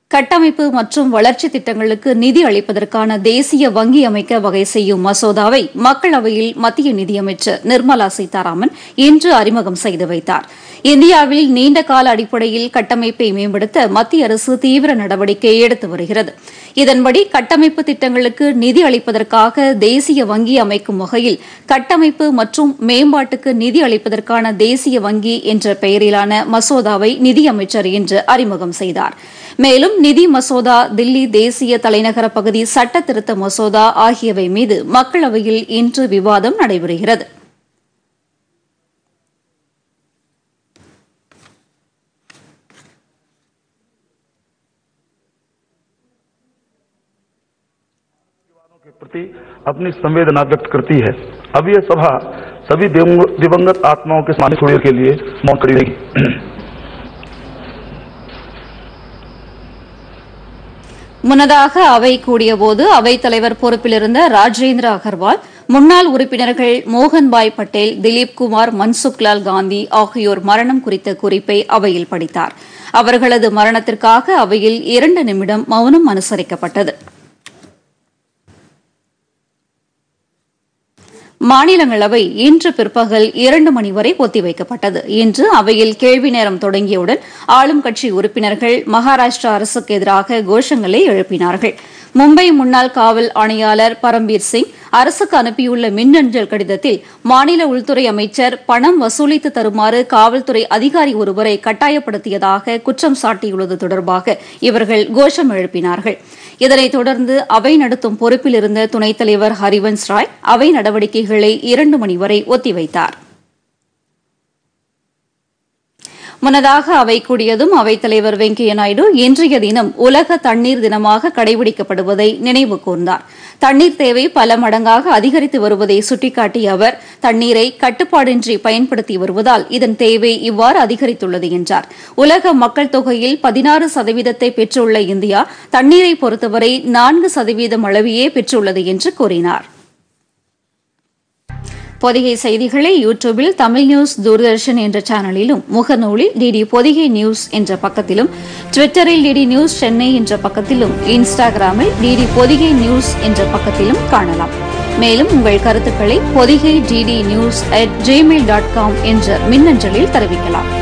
கட்டமைப்பு மற்றும் வளர்ச்சி திட்டங்களுக்கு நிதி அளிப்பதற்கான தேசிய வங்கி அமைக்க வகை செய்யும் மசோதாவை மக்களவையில் மத்திய நிதியமைச்சர் நிர்மலா சீதாராமன் இன்று அறிமுகம் செய்து வைத்தார் இந்தியாவில் நீண்ட கால அடிப்படையில் கட்டமைப்பை மேம்படுத்த மத்திய அரசு தீவிர நடவடிக்கை எடுத்து வருகிறது இதன்படி கட்டமைப்பு திட்டங்களுக்கு நிதி அளிப்பதற்காக தேசிய வங்கி அமைக்கும் வகையில் கட்டமைப்பு மற்றும் மேம்பாட்டுக்கு நிதி அளிப்பதற்கான தேசிய வங்கி என்ற பெயரிலான மசோதாவை நிதியமைச்சர் இன்று அறிமுகம் செய்தார் மேலும் நிதி மசோதா தில்லி தேசிய தலைநகர பகுதி சட்ட திருத்த மசோதா ஆகியவை மீது மக்களவையில் இன்று விவாதம் நடைபெறுகிறது के प्रति अपनी संवेदना व्यक्त करती है अब यह सभा सभी दिवंग- दिवंगत आत्माओं के सम्मान थोड़ी देर के लिए मौन खड़ी रहेगी முன்னதாக அவை கூடியபோது அவைத் தலைவர் பொறுப்பிலிருந்த ராஜேந்திர அகர்வால் முன்னாள் உறுப்பினர்கள் மோகன்பாய் பட்டேல் திலீப் குமார் மன்சுக்லால் காந்தி ஆகியோர் மரணம் குறித்த குறிப்பை அவையில் படித்தார் அவர்களது மரணத்திற்காக அவையில் இரண்டு நிமிடம் மௌனம் அனுசரிக்கப்பட்டது மாநிலங்களவை இன்று பிற்பகல் இரண்டு மணி வரை ஒத்திவைக்கப்பட்டது இன்று அவையில் கேள்வி நேரம் தொடங்கியவுடன் ஆளும் கட்சி உறுப்பினர்கள் மகாராஷ்டிரா அரசுக்கு எதிராக கோஷங்களை எழுப்பினார்கள் மும்பை முன்னாள் காவல் ஆணையாளர் பரம்பீர் சிங் அரசுக்கு அனுப்பியுள்ள மின்னஞ்சல் கடிதத்தில் மாநில உள்துறை அமைச்சர் பணம் வசூலித்து தருமாறு காவல்துறை அதிகாரி ஒருவரை கட்டாயப்படுத்தியதாக குற்றம் சாட்டியுள்ளது தொடர்பாக இவர்கள் கோஷம் எழுப்பினார்கள் இதனைத் தொடர்ந்து அவை நடத்தும் பொறுப்பில் இருந்த துணைத் தலைவர் ஹரிவன்ஸ் ராய் அவை நடவடிக்கைகளை இரண்டு மணி வரை ஒத்திவைத்தார் முன்னதாக அவை கூடியதும் அவைத்தலைவர் வெங்கையா நாயுடு இன்றைய தினம் உலக தண்ணீர் தினமாக கடைபிடிக்கப்படுவதை நினைவு கூர்ந்தார் தண்ணீர் தேவை பல மடங்காக அதிகரித்து வருவதை சுட்டிக்காட்டிய அவர் தண்ணீரை கட்டுப்பாடின்றி பயன்படுத்தி வருவதால் இதன் தேவை இவ்வாறு அதிகரித்துள்ளது என்றார் உலக மக்கள் தொகையில் பதினாறு சதவீதத்தை பெற்றுள்ள இந்தியா தண்ணீரை பொறுத்தவரை நான்கு சதவீதம் அளவையே பெற்றுள்ளது என்று கூறினார் பொதிகை செய்திகளை யூடியூபில் தமிழ் நியூஸ் தூர்தர்ஷன் என்ற சேனலிலும் முகநூலில் டிடி பொதிகை நியூஸ் என்ற பக்கத்திலும் ட்விட்டரில் டிடி நியூஸ் சென்னை என்ற பக்கத்திலும் இன்ஸ்டாகிராமில் டிடி பொதிகை நியூஸ் என்ற பக்கத்திலும் காணலாம் மேலும் உங்கள் கருத்துக்களை Podhigai DD news at Gmail dot com என்ற மின்னஞ்சலில் தெரிவிக்கலாம்